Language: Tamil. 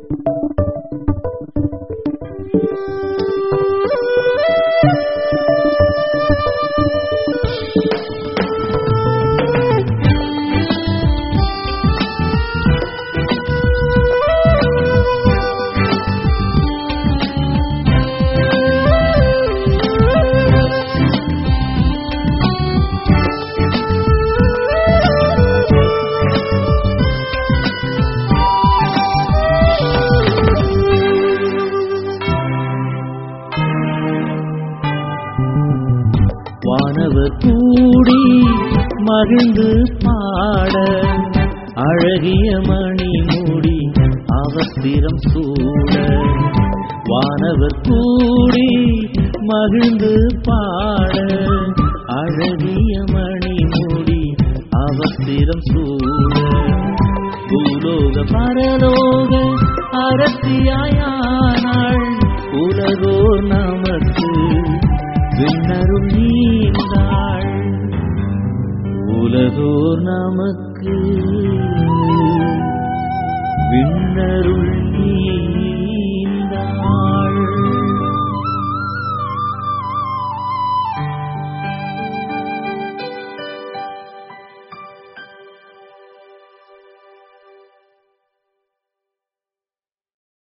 வானவர் கூடி மகிழ்ந்து பாட அழகிய மணி மூடி அவஸ்திரம் சூட வானவர் கூடி மகிழ்ந்து பாட அழகிய மணி மூடி அவஸ்திரம் சூட பூலோக பரலோக அரசியாயானாள் உலகோ நமக்கு விண்ணருள் நீந்தாள் உலகோர் நமக்கு விண்ணருள்